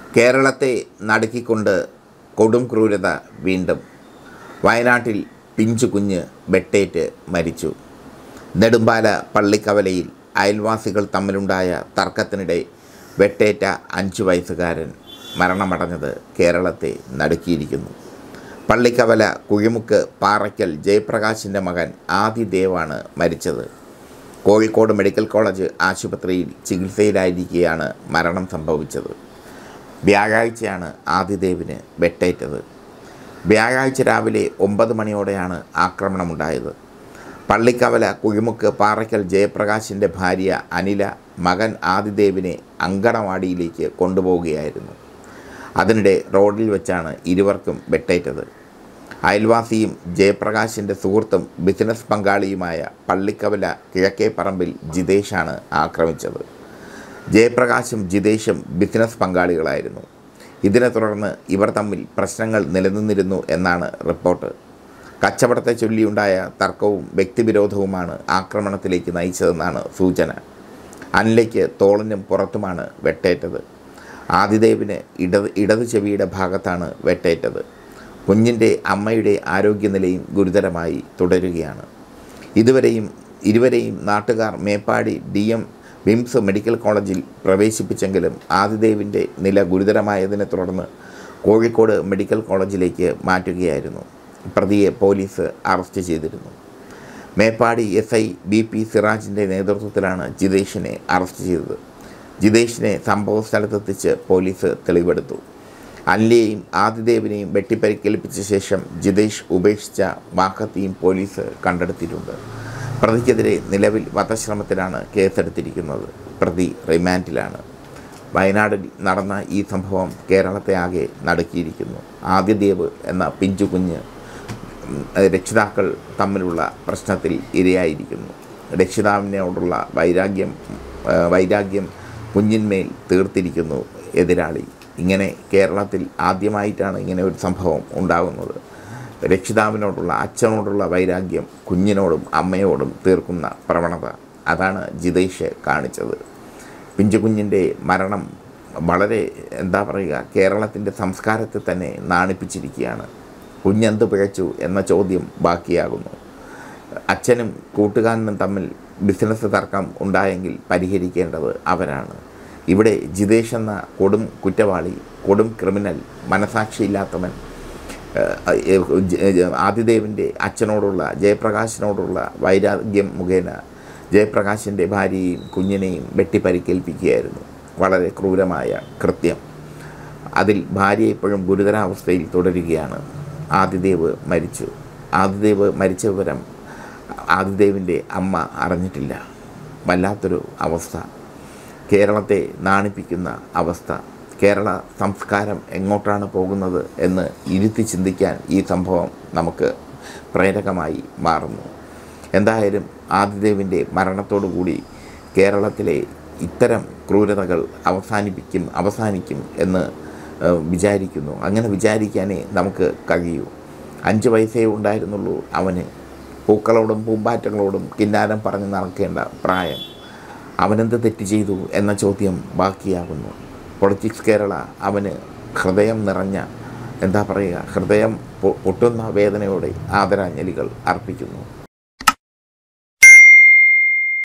കേരളത്തെ നടുക്കിക്കൊണ്ട് കൊടും ക്രൂരത വീണ്ടും വയനാട്ടിൽ പിഞ്ചു കുഞ്ഞ് വെട്ടേറ്റ് മരിച്ചു നെടുമ്പാല പള്ളിക്കവലയിൽ അയൽവാസികൾ തമ്മിലുണ്ടായ തർക്കത്തിനിടെ വെട്ടേറ്റ അഞ്ചു വയസ്സുകാരൻ മരണമടഞ്ഞത് കേരളത്തെ നടുക്കിയിരിക്കുന്നു പള്ളിക്കവല കുഴിമുക്ക് പാറയ്ക്കൽ ജയപ്രകാശിൻ്റെ മകൻ ആദിദേവാണ് മരിച്ചത് കോഴിക്കോട് മെഡിക്കൽ കോളേജ് ആശുപത്രിയിൽ ചികിത്സയിലായിരിക്കെയാണ് മരണം സംഭവിച്ചത് വ്യാഴാഴ്ചയാണ് ആദിദേവിന് വെട്ടേറ്റത് വ്യാഴാഴ്ച രാവിലെ ഒമ്പത് മണിയോടെയാണ് ആക്രമണമുണ്ടായത് പള്ളിക്കവല കുഴിമുക്ക് പാറയ്ക്കൽ ജയപ്രകാശിൻ്റെ ഭാര്യ അനില മകൻ ആദിദേവിനെ അങ്കണവാടിയിലേക്ക് കൊണ്ടുപോവുകയായിരുന്നു അതിനിടെ റോഡിൽ വെച്ചാണ് ഇരുവർക്കും വെട്ടേറ്റത് അയൽവാസിയും ജയപ്രകാശിൻ്റെ സുഹൃത്തും ബിസിനസ് പങ്കാളിയുമായ പള്ളിക്കവല കിഴക്കേപ്പറമ്പിൽ ജിതേഷാണ് ആക്രമിച്ചത് ജയപ്രകാശും ജിതേഷും ബിസിനസ് പങ്കാളികളായിരുന്നു ഇതിനെ തുടർന്ന് ഇവർ തമ്മിൽ പ്രശ്നങ്ങൾ നിലനിന്നിരുന്നു എന്നാണ് റിപ്പോർട്ട് കച്ചവടത്തെ ചൊല്ലിയുണ്ടായ തർക്കവും വ്യക്തിവിരോധവുമാണ് ആക്രമണത്തിലേക്ക് നയിച്ചതെന്നാണ് സൂചന അനിലയ്ക്ക് തോളിനും പുറത്തുമാണ് വെട്ടേറ്റത് ആദിദേവിന് ഇടത് ഇടതു ചെവിയുടെ ഭാഗത്താണ് വെട്ടേറ്റത് കുഞ്ഞിൻ്റെ അമ്മയുടെ ആരോഗ്യനിലയും ഗുരുതരമായി തുടരുകയാണ് ഇതുവരെയും ഇരുവരെയും നാട്ടുകാർ മേപ്പാടി ഡി എം വിംസ് മെഡിക്കൽ കോളേജിൽ പ്രവേശിപ്പിച്ചെങ്കിലും ആദിദേവിൻ്റെ നില ഗുരുതരമായതിനെ തുടർന്ന് കോഴിക്കോട് മെഡിക്കൽ കോളേജിലേക്ക് മാറ്റുകയായിരുന്നു പ്രതിയെ പോലീസ് അറസ്റ്റ് ചെയ്തിരുന്നു Meppadi S I B P സിറാജിൻ്റെ നേതൃത്വത്തിലാണ് ജിതേഷിനെ അറസ്റ്റ് ചെയ്തത് ജിതേഷിനെ സംഭവ സ്ഥലത്തെത്തിച്ച് പോലീസ് തെളിവെടുത്തു അല്ലിയെയും ആദിദേവിനെയും വെട്ടിപ്പരിക്കേൽപ്പിച്ച ശേഷം ജിതേഷ് ഉപേക്ഷിച്ച വാഹത്തെയും പോലീസ് കണ്ടെടുത്തിട്ടുണ്ട് പ്രതിക്കെതിരെ നിലവിൽ വധശ്രമത്തിലാണ് കേസെടുത്തിരിക്കുന്നത് പ്രതി റിമാൻഡിലാണ് വയനാടിൽ നടന്ന ഈ സംഭവം കേരളത്തെ ആകെ നടുക്കിയിരിക്കുന്നു ആദിദേവ് എന്ന പിഞ്ചു കുഞ്ഞ് ഉം, രക്ഷിതാക്കൾ തമ്മിലുള്ള പ്രശ്നത്തിൽ ഇരയായിരിക്കുന്നു രക്ഷിതാവിനോടുള്ള വൈരാഗ്യം ആ, വൈരാഗ്യം കുഞ്ഞിന്മേൽ തീർത്തിരിക്കുന്നു എതിരാളി ഇങ്ങനെ കേരളത്തിൽ ആദ്യമായിട്ടാണ് ഇങ്ങനെ ഒരു സംഭവം ഉണ്ടാകുന്നത് രക്ഷിതാവിനോടുള്ള അച്ഛനോടുള്ള വൈരാഗ്യം കുഞ്ഞിനോടും അമ്മയോടും തീർക്കുന്ന പ്രവണത അതാണ് ജിതേഷ് കാണിച്ചത് പിഞ്ചുകുഞ്ഞിൻ്റെ മരണം വളരെ എന്താ പറയുക കേരളത്തിൻ്റെ സംസ്കാരത്തെ തന്നെ നാണിപ്പിച്ചിരിക്കുകയാണ് കുഞ്ഞെന്ത് പിഴച്ചു എന്ന ചോദ്യം ബാക്കിയാകുന്നു അച്ഛനും കൂട്ടുകാരനും തമ്മിൽ ബിസിനസ് തർക്കം ഉണ്ടായെങ്കിൽ പരിഹരിക്കേണ്ടത് അവരാണ് ഇവിടെ ജിതേഷ് എന്ന കൊടും കുറ്റവാളി കൊടും ക്രിമിനൽ മനസാക്ഷിയില്ലാത്തവൻ ഏഹ്, ഏഹ്, ജ- ജ- ആദിദേവിൻ്റെ അച്ഛനോടുള്ള ജയപ്രകാശിനോടുള്ള വൈരാഗ്യം മുഖേന ജയപ്രകാശിൻ്റെ ഭാര്യയെയും കുഞ്ഞിനെയും വെട്ടിപ്പരിക്കേൽപ്പിക്കുകയായിരുന്നു വളരെ ക്രൂരമായ കൃത്യം അതിൽ ഭാര്യ ഇപ്പോഴും ഗുരുതരാവസ്ഥയിൽ തുടരുകയാണ് ആദിദേവ് മരിച്ചു ആദിദേവ് മരിച്ച വിവരം ആദിദേവിൻ്റെ അമ്മ അറിഞ്ഞിട്ടില്ല വല്ലാത്തൊരു അവസ്ഥ കേരളത്തെ നാണിപ്പിക്കുന്ന അവസ്ഥ കേരള സംസ്കാരം എങ്ങോട്ടാണ് പോകുന്നത് എന്ന് ഇരുത്തി ചിന്തിക്കാൻ ഈ സംഭവം നമുക്ക് പ്രേരകമായി മാറുന്നു എന്തായാലും ആദിദേവിൻ്റെ മരണത്തോടുകൂടി കേരളത്തിലെ ഇത്തരം ക്രൂരതകൾ അവസാനിപ്പിക്കും അവസാനിക്കും എന്ന് ഏഹ്, വിചാരിക്കുന്നു അങ്ങനെ വിചാരിക്കാനേ നമുക്ക് കഴിയൂ അഞ്ച് വയസ്സേ ഉണ്ടായിരുന്നുള്ളൂ അവന് പൂക്കളോടും പൂമ്പാറ്റകളോടും കിന്നാരം പറഞ്ഞ് നടക്കേണ്ട പ്രായം അവനെന്ത് തെറ്റ് ചെയ്തു എന്ന ചോദ്യം ബാക്കിയാകുന്നു പൊളിറ്റിക്സ് കേരള അവന് ഹൃദയം നിറഞ്ഞ എന്താ പറയുക ഹൃദയം പൊ- പൊട്ടുന്ന വേദനയോടെ ആദരാഞ്ജലികൾ അർപ്പിക്കുന്നു